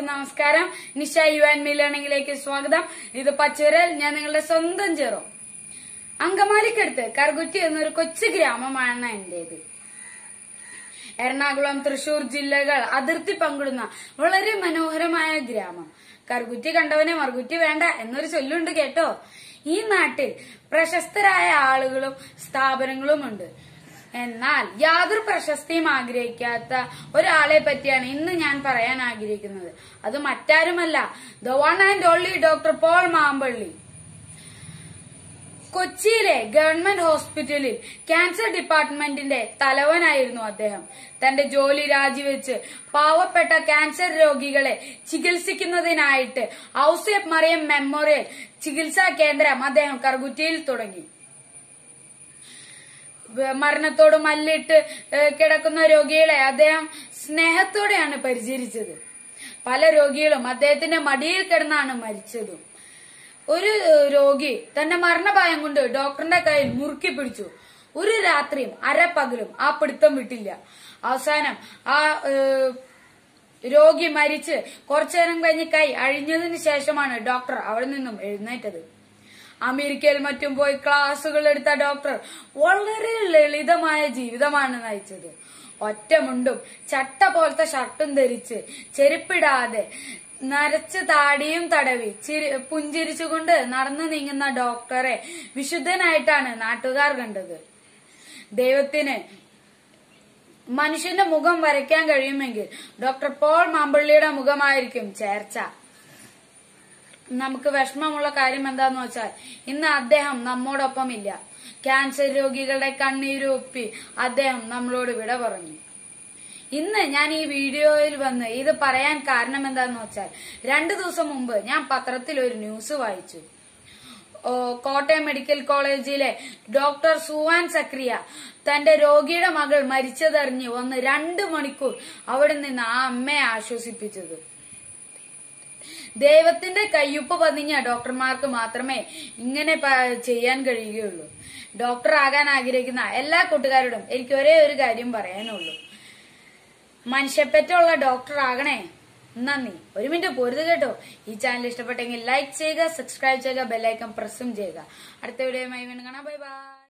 എല്ലാവർക്കും നമസ്കാരം Nisha you and me ലേണിംഗിലേക്ക് സ്വാഗതം ഇത് പച്ചുരൽ ഞാൻ നിങ്ങളുടെ സ്വന്തം ചെറു അങ്കമാലിക്കടുത്ത് കറുകുറ്റി എന്നൊരു കൊച്ചു ഗ്രാമമാണ് എന്റേത് എറണാകുളം തൃശൂർ ജില്ലകൾ അതിർത്തി പങ്കിടുന്ന വളരെ മനോഹരമായ ഗ്രാമം കറുകുറ്റി കണ്ടവനെ മറുകുറ്റി വേണ്ട എന്നൊരു ചൊല്ലുണ്ട് കേട്ടോ ഈ നാട്ടിൽ പ്രശസ്തരായ ആളുകളും സ്ഥാപനങ്ങളും ഉണ്ട് എന്നാൽ യാതൊരു പ്രശസ്തിയും ആഗ്രഹിക്കാത്ത ഒരാളെ പറ്റിയാണ് ഇന്ന് ഞാൻ പറയാൻ ആഗ്രഹിക്കുന്നത് അത് മറ്റാരുമല്ല the one and only doctor Paul Mampally കൊച്ചിയിലെ ഗവൺമെന്റ് ഹോസ്പിറ്റലിൽ ക്യാൻസർ ഡിപ്പാർട്ട്മെന്റിന്റെ തലവനായിരുന്നു അദ്ദേഹം തന്റെ ജോലി രാജിവെച്ച് പാവപ്പെട്ട ക്യാൻസർ രോഗികളെ ചികിത്സിക്കുന്നതിനായിട്ട് ഔസേപ്പ് മറിയം മെമ്മോറിയൽ ചികിത്സാ കേന്ദ്രം അദ്ദേഹം കർഗുറ്റിയിൽ തുടങ്ങി വ- മരണത്തോട് മല്ലിട്ട് ഏഹ്, കിടക്കുന്ന രോഗികളെ അദ്ദേഹം സ്നേഹത്തോടെയാണ് പരിചരിച്ചത് പല രോഗികളും അദ്ദേഹത്തിന്റെ മടിയിൽ കിടന്നാണ് മരിച്ചതും ഒരു ഏഹ്, രോഗി തന്റെ മരണഭയം കൊണ്ട് ഡോക്ടറിന്റെ കയ്യിൽ മുറുക്കി പിടിച്ചു ഒരു രാത്രിയും അരപ്പകലും ആ പിടുത്തം വിട്ടില്ല അവസാനം ആ ഏഹ്, രോഗി മരിച്ച് കുറച്ചുനേരം കഴിഞ്ഞ് കൈ അഴിഞ്ഞതിന് ശേഷമാണ് ഡോക്ടർ അവിടെ നിന്നും എഴുന്നേറ്റത് അമേരിക്കയിൽ മറ്റും പോയി ക്ലാസുകൾ എടുത്ത ഡോക്ടർ വളരെ ലളിതമായ ജീവിതമാണ് നയിച്ചത് ഒറ്റമുണ്ടും ചട്ട പോലത്തെ ഷർട്ടും ധരിച്ച് ചെരുപ്പിടാതെ നരച്ച് താടിയും തടവി ചിരി പുഞ്ചിരിച്ചുകൊണ്ട് നടന്നു നീങ്ങുന്ന ഡോക്ടറെ വിശുദ്ധനായിട്ടാണ് നാട്ടുകാർ കണ്ടത് ദൈവത്തിന് മനുഷ്യന്റെ മുഖം വരയ്ക്കാൻ കഴിയുമെങ്കിൽ ഡോക്ടർ പോൾ മാമ്പള്ളിയുടെ മുഖമായിരിക്കും ചേർച്ച നമുക്ക് വിഷമമുള്ള കാര്യം എന്താന്ന് വെച്ചാൽ ഇന്ന് അദ്ദേഹം നമ്മോടൊപ്പം ഇല്ല ക്യാൻസർ രോഗികളുടെ കണ്ണീരൊപ്പി അദ്ദേഹം നമ്മളോട് വിട പറഞ്ഞു ഇന്ന് ഞാൻ ഈ വീഡിയോയിൽ വന്ന് ഇത് പറയാൻ കാരണം എന്താന്ന് വെച്ചാൽ രണ്ടു ദിവസം മുമ്പ് ഞാൻ പത്രത്തിൽ ഒരു ന്യൂസ് വായിച്ചു ഓ, കോട്ടയം മെഡിക്കൽ കോളേജിലെ ഡോക്ടർ സുവാൻ സക്രിയ തന്റെ രോഗിയുടെ മകൾ മരിച്ചതറിഞ്ഞ് വന്ന് രണ്ടു മണിക്കൂർ അവിടെ നിന്ന് ആ അമ്മയെ ആശ്വസിപ്പിച്ചത് ദൈവത്തിന്റെ കയ്യൊപ്പ് പതിഞ്ഞ ഡോക്ടർമാർക്ക് മാത്രമേ ഇങ്ങനെ പ- ചെയ്യാൻ കഴിയുകയുള്ളൂ ഡോക്ടർ ആകാൻ ആഗ്രഹിക്കുന്ന എല്ലാ കൂട്ടുകാരോടും എനിക്ക് ഒരേ ഒരു കാര്യം പറയാനുള്ളൂ മനുഷ്യപ്പറ്റുള്ള ഡോക്ടർ ആകണേ നന്ദി ഒരു മിനിറ്റ് പൊരുത് കേട്ടോ ഈ ചാനൽ ഇഷ്ടപ്പെട്ടെങ്കിൽ ലൈക്ക് ചെയ്യുക സബ്സ്ക്രൈബ് ചെയ്യുക ബെല്ലൈക്കൺ പ്രസ്സും ചെയ്യുക അടുത്ത വീഡിയോയുമായി വീണ്ടും കാണാം ബൈ ബൈ